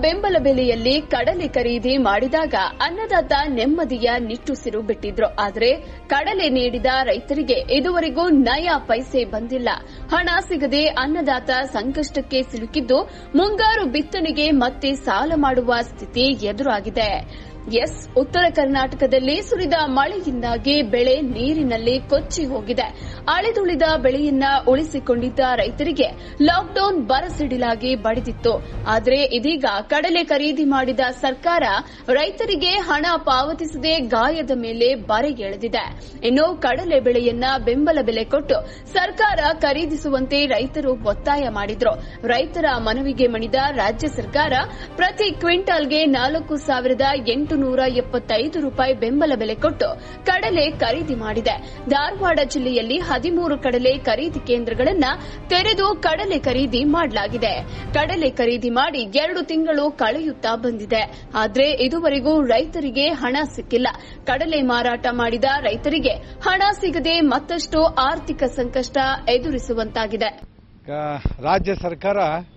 ಬೆಂಬಲ ಬೆಲೆಯಲ್ಲಿ ಕಡಲೆ ಖರೀದಿ ಮಾಡಿದಾಗ ಅನ್ನದಾತ ನೆಮ್ಮದಿಯ ನಿಟ್ಟುಸಿರು ಬಿಟ್ಟಿದ್ರು ಆದರೆ ಕಡಲೆ ನೀಡಿದ ರೈತರಿಗೆ ಇದುವರೆಗೂ ನಯ ಪೈಸೆ ಬಂದಿಲ್ಲ ಹಣ ಸಿಗದೆ ಅನ್ನದಾತ ಸಂಕಷ್ಟಕ್ಕೆ ಸಿಲುಕಿದ್ದು ಮುಂಗಾರು ಬಿತ್ತನೆಗೆ ಮತ್ತೆ ಸಾಲ ಮಾಡುವ ಸ್ಥಿತಿ ಎದುರಾಗಿದೆ ಎಸ್ ಉತ್ತರ ಕರ್ನಾಟಕದಲ್ಲಿ ಸುರಿದ ಮಳೆಯಿಂದಾಗಿ ಬೆಳೆ ನೀರಿನಲ್ಲಿ ಕೊಚ್ಚಿ ಹೋಗಿದೆ ಅಳೆದುಳಿದ ಬೆಳೆಯನ್ನ ಉಳಿಸಿಕೊಂಡಿದ್ದ ರೈತರಿಗೆ ಲಾಕ್ಡೌನ್ ಬರಸಿಡಿಲಾಗಿ ಬಡಿದಿತ್ತು ಆದರೆ ಇದೀಗ ಕಡಲೆ ಖರೀದಿ ಮಾಡಿದ ಸರ್ಕಾರ ರೈತರಿಗೆ ಹಣ ಪಾವತಿಸದೆ ಗಾಯದ ಮೇಲೆ ಬರೆಗೆಳೆದಿದೆ ಇನ್ನು ಕಡಲೆ ಬೆಳೆಯನ್ನ ಬೆಂಬಲ ಬೆಲೆ ಕೊಟ್ಟು ಸರ್ಕಾರ ಖರೀದಿಸುವಂತೆ ರೈತರು ಒತ್ತಾಯ ಮಾಡಿದ್ರು ರೈತರ ಮನವಿಗೆ ಮಣಿದ ರಾಜ್ಯ ಸರ್ಕಾರ ಪ್ರತಿ ಕ್ವಿಂಟಾಲ್ಗೆ ನಾಲ್ಕು ಸಾವಿರದ ಎಂಟುನೂರ ಎಪ್ಪತ್ತೈದು ರೂಪಾಯಿ ಬೆಂಬಲ ಬೆಲೆ ಕೊಟ್ಟು ಕಡಲೆ ಖರೀದಿ ಮಾಡಿದೆ ಧಾರವಾಡ ಜಿಲ್ಲೆಯಲ್ಲಿ ಹದಿಮೂರು ಕಡಲೆ ಖರೀದಿ ಕೇಂದ್ರಗಳನ್ನ ತೆರೆದು ಕಡಲೆ ಖರೀದಿ ಮಾಡಲಾಗಿದೆ ಕಡಲೆ ಖರೀದಿ ಮಾಡಿ ಎರಡು ತಿಂಗಳು ಕಳೆಯುತ್ತಾ ಬಂದಿದೆ ಆದ್ರೆ ಇದುವರೆಗೂ ರೈತರಿಗೆ ಹಣ ಸಿಕ್ಕಿಲ್ಲ ಕಡಲೆ ಮಾರಾಟ ಮಾಡಿದ ರೈತರಿಗೆ ಹಣ ಸಿಗದೆ ಮತ್ತಷ್ಟು ಆರ್ಥಿಕ ಸಂಕಷ್ಟ ಎದುರಿಸುವಂತಾಗಿದೆ ಈಗ ರಾಜ್ಯ ಸರ್ಕಾರ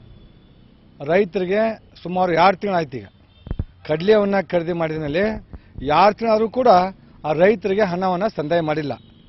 ರೈತರಿಗೆ ಸುಮಾರು ಎರಡು ತಿಂಗಳಾಯ್ತು ಈಗ ಕಡಲೆಯನ್ನು ಖರೀದಿ ಮಾಡಿದ ಮೇಲೆ ಎರಡು ತಿಂಗಳಾದರೂ ಕೂಡ ಆ ರೈತರಿಗೆ ಹಣವನ್ನು ಸಂದಾಯ ಮಾಡಿಲ್ಲ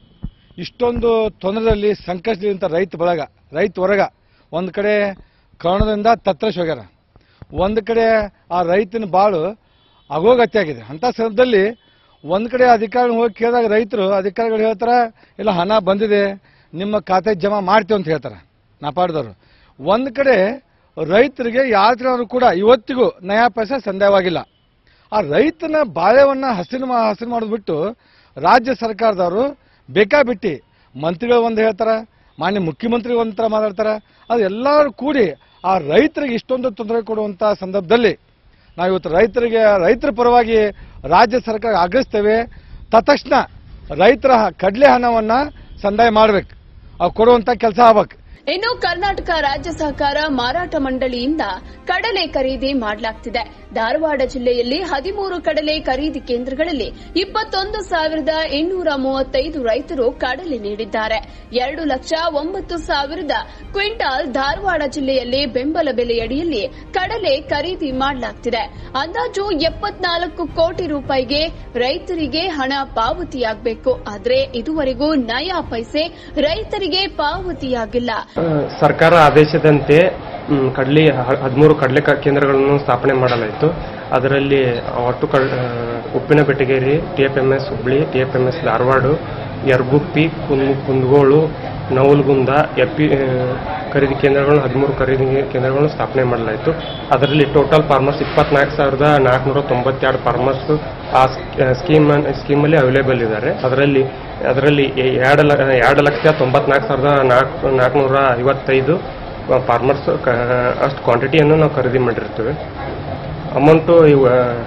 ಇಷ್ಟೊಂದು ತೊಂದರೆಯಲ್ಲಿ ಸಂಕಷ್ಟದಿಂದ ರೈತ ಬಳಗ ರೈತ ವರ್ಗ ಒಂದು ಕಡೆ ಕರೋನಾದಿಂದ ತತ್ತರಿಸಿ ಹೋಗ್ಯಾರ ಒಂದು ಕಡೆ ಆ ರೈತನ ಬಾಳು ಅಗೋಗತ್ಯ ಆಗಿದೆ ಅಂಥ ಸಂದರ್ಭದಲ್ಲಿ ಒಂದು ಕಡೆ ಅಧಿಕಾರಿ ಹೋಗಿ ಕೇಳಿದಾಗ ರೈತರು ಅಧಿಕಾರಿಗಳು ಹೇಳ್ತಾರೆ ಇಲ್ಲ ಹಣ ಬಂದಿದೆ ನಿಮ್ಮ ಖಾತೆಗೆ ಜಮಾ ಮಾಡ್ತೀವಿ ಅಂತ ಹೇಳ್ತಾರೆ ನಾಪಾಡ್ದವರು ಒಂದು ಕಡೆ ರೈತರಿಗೆ ಯಾರು ಕೂಡ ಇವತ್ತಿಗೂ ನಯಾ ಪೈಸೆ ಸಂದೇಹವಾಗಿಲ್ಲ ಆ ರೈತನ ಬಾಳೆವನ್ನ ಹಸಿರು ಮಾ ಹಸಿರು ಮಾಡೋದು ಬಿಟ್ಟು ರಾಜ್ಯ ಸರ್ಕಾರದವರು ಬೇಕಾಬಿಟ್ಟಿ ಮಂತ್ರಿಗಳು ಒಂದು ಹೇಳ್ತಾರೆ ಮಾನ್ಯ ಮುಖ್ಯಮಂತ್ರಿ ಒಂಥರ ಮಾತಾಡ್ತಾರೆ ಅದು ಎಲ್ಲರೂ ಕೂಡಿ ಆ ರೈತರಿಗೆ ಇಷ್ಟೊಂದು ತೊಂದರೆ ಕೊಡುವಂಥ ಸಂದರ್ಭದಲ್ಲಿ ನಾವು ಇವತ್ತು ರೈತರಿಗೆ ರೈತರ ಪರವಾಗಿ ರಾಜ್ಯ ಸರ್ಕಾರ ಆಗ್ರಹಿಸ್ತೇವೆ ತತ್ಕ್ಷಣ ರೈತರ ಕಡಲೆ ಹಣವನ್ನು ಸಂದಾಯ ಮಾಡ್ಬೇಕು ಅವ್ರು ಕೊಡುವಂಥ ಕೆಲಸ ಆಗ್ಬೇಕು ಇನ್ನು ಕರ್ನಾಟಕ ರಾಜ್ಯ ಸಹಕಾರ ಮಾರಾಟ ಮಂಡಳಿಯಿಂದ ಕಡಲೆ ಖರೀದಿ ಮಾಡಲಾಗ್ತಿದೆ ಧಾರವಾಡ ಜಿಲ್ಲೆಯಲ್ಲಿ ಹದಿಮೂರು ಕಡಲೆ ಖರೀದಿ ಕೇಂದ್ರಗಳಲ್ಲಿ ಇಪ್ಪತ್ತೊಂದು ಸಾವಿರದ ಇನ್ನೂರ ಮೂವತ್ತೈದು ರೈತರು ಕಡಲೆ ನೀಡಿದ್ದಾರೆ ಎರಡು ಲಕ್ಷ ಒಂಬತ್ತು ಸಾವಿರದ ಕ್ವಿಂಟಾಲ್ ಧಾರವಾಡ ಜಿಲ್ಲೆಯಲ್ಲಿ ಬೆಂಬಲ ಬೆಲೆಯಡಿಯಲ್ಲಿ ಕಡಲೆ ಖರೀದಿ ಮಾಡಲಾಗ್ತಿದೆ ಅಂದಾಜು ಎಪ್ಪತ್ನಾಲ್ಕು ಕೋಟಿ ರೂಪಾಯಿಗೆ ರೈತರಿಗೆ ಹಣ ಪಾವತಿಯಾಗಬೇಕು ಆದರೆ ಇದುವರೆಗೂ ನಯಾ ಪೈಸೆ ರೈತರಿಗೆ ಪಾವತಿಯಾಗಿಲ್ಲ ಸರ್ಕಾರ ಆದೇಶದಂತೆ ಮ್, ಕಡ್ಲಿ ಹ- ಹದಿಮೂರು ಕಡಲೆ ಕ- ಕೇಂದ್ರಗಳನ್ನು ಸ್ಥಾಪನೆ ಮಾಡಲಾಯಿತು ಅದರಲ್ಲಿ ಒಟ್ಟು ಕಡ್ ಆ, Uppina Betageri T F M S Hubli T F M S Dharwad Yaraguppi ಕುಂದ್ ಕುಂದಗೋಳು ನವಲ್ಗುಂದ ಎಪ್ಪಿ ಆ, ಖರೀದಿ ಕೇಂದ್ರಗಳನ್ನು ಹದಿಮೂರು ಖರೀದಿ ಕೇಂದ್ರಗಳನ್ನು ಸ್ಥಾಪನೆ ಮಾಡಲಾಯಿತು ಅದರಲ್ಲಿ ಟೋಟಲ್ ಫಾರ್ಮರ್ಸ್ ಇಪ್ಪತ್ನಾಲ್ಕು ಸಾವಿರದ ನಾಲ್ಕುನೂರ ತೊಂಬತ್ತೆರಡು ಫಾರ್ಮರ್ಸ್ ಆ ಸ್ಕೀಮ್ ಸ್ಕೀಮಲ್ಲಿ ಅವೈಲೇಬಲ್ ಇದ್ದಾರೆ ಅದರಲ್ಲಿ ಅದರಲ್ಲಿ ಎರಡು ಲ ಎರಡು ಲಕ್ಷ ತೊಂಬತ್ನಾಲ್ಕು ಸಾವಿರದ ನಾಲ್ಕು ನಾಲ್ಕುನೂರ ಐವತ್ತೈದು ಫಾರ್ಮರ್ಸ್ ಅಷ್ಟು ಕ್ವಾಂಟಿಟಿಯನ್ನು ನಾವು ಖರೀದಿ ಮಾಡಿರ್ತೀವಿ ಅಮೌಂಟು ಇವ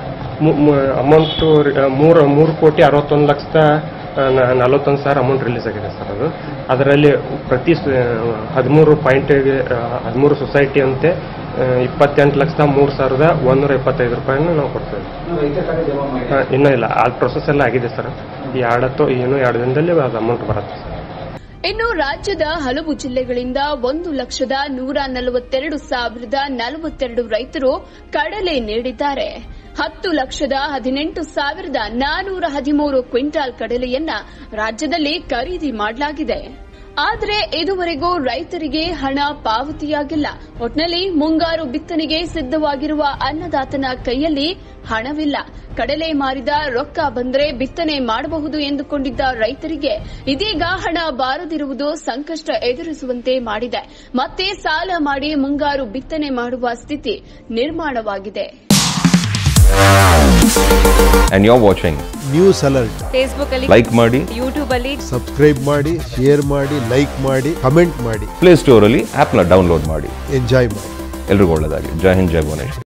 ಅಮೌಂಟು ಮೂರು ಮೂರು ಕೋಟಿ ಅರವತ್ತೊಂದು ಲಕ್ಷದ ಆ, ನ- ನಲವತ್ತೊಂದು ಸಾವಿರ ಅಮೌಂಟ್ ರಿಲೀಸ್ ಆಗಿದೆ ಸರ್ ಅದು ಅದರಲ್ಲಿ ಪ್ರತಿ ಹದಿಮೂರು ಪಾಯಿಂಟಿಗೆ ಹದಿಮೂರು ಸೊಸೈಟಿ ಅಂತೆ ಆ, ಇಪ್ಪತ್ತೆಂಟು ಲಕ್ಷದ ಮೂರು ಸಾವಿರದ ಒಂದೂರ ಇಪ್ಪತ್ತೈದು ರೂಪಾಯಿನ ನಾವು ಕೊಡ್ತೇವೆ ಹಾ, ಇನ್ನೂ ಇಲ್ಲ ಆ ಪ್ರೊಸೆಸ್ ಎಲ್ಲ ಆಗಿದೆ ಸರ್ ಈ ಎರಡತ್ತು ಏನು ಎರಡು ದಿನದಲ್ಲಿ ಅದು ಅಮೌಂಟ್ ಬರುತ್ತೆ ಸರ್ ಇನ್ನು ರಾಜ್ಯದ ಹಲವು ಜಿಲ್ಲೆಗಳಿಂದ ಒಂದು ಲಕ್ಷದ ನೂರ ನಲವತ್ತೆರಡು ಸಾವಿರದ ನಲವತ್ತೆರಡು ರೈತರು ಕಡಲೆ ನೀಡಿದ್ದಾರೆ ಹತ್ತು ಲಕ್ಷದ ಹದಿನೆಂಟು ಸಾವಿರದ ನಾನೂರ ಹದಿಮೂರು ಕ್ವಿಂಟಾಲ್ ಕಡಲೆಯನ್ನ ರಾಜ್ಯದಲ್ಲಿ ಖರೀದಿ ಮಾಡಲಾಗಿದೆ ಆದರೆ ಇದುವರೆಗೂ ರೈತರಿಗೆ ಹಣ ಪಾವತಿಯಾಗಿಲ್ಲ ಒಟ್ನಲ್ಲಿ ಮುಂಗಾರು ಬಿತ್ತನೆಗೆ ಸಿದ್ಧವಾಗಿರುವ ಅನ್ನದಾತನ ಕೈಯಲ್ಲಿ ಹಣವಿಲ್ಲ ಕಡಲೆ ಮಾರಿದ ರೊಕ್ಕ ಬಂದ್ರೆ ಬಿತ್ತನೆ ಮಾಡಬಹುದು ಎಂದುಕೊಂಡಿದ್ದ ರೈತರಿಗೆ ಇದೀಗ ಹಣ ಬಾರದಿರುವುದು ಸಂಕಷ್ಟ ಎದುರಿಸುವಂತೆ ಮಾಡಿದೆ ಮತ್ತೆ ಸಾಲ ಮಾಡಿ ಮುಂಗಾರು ಬಿತ್ತನೆ ಮಾಡುವ ಸ್ಥಿತಿ ನಿರ್ಮಾಣವಾಗಿದೆ and you're watching. News alert Facebook ಅಲ್ಲಿ Like ಮಾಡಿ ಯೂಟ್ಯೂಬ್ ಅಲ್ಲಿ ಸಬ್ಸ್ಕ್ರೈಬ್ ಮಾಡಿ ಶೇರ್ ಮಾಡಿ ಲೈಕ್ ಮಾಡಿ ಕಮೆಂಟ್ ಮಾಡಿ ಪ್ಲೇ ಸ್ಟೋರಲ್ಲಿ ಆ್ಯಪ್ನ ಡೌನ್ಲೋಡ್ ಮಾಡಿ ಎಂಜಾಯ್ ಮಾಡಿ ಎಲ್ರಿಗೂ ಒಳ್ಳೆಯದಾಗಲಿ ಜೈ ಹಿಂದ್ ಜೈ ಭುವನೇಶ್ವರ್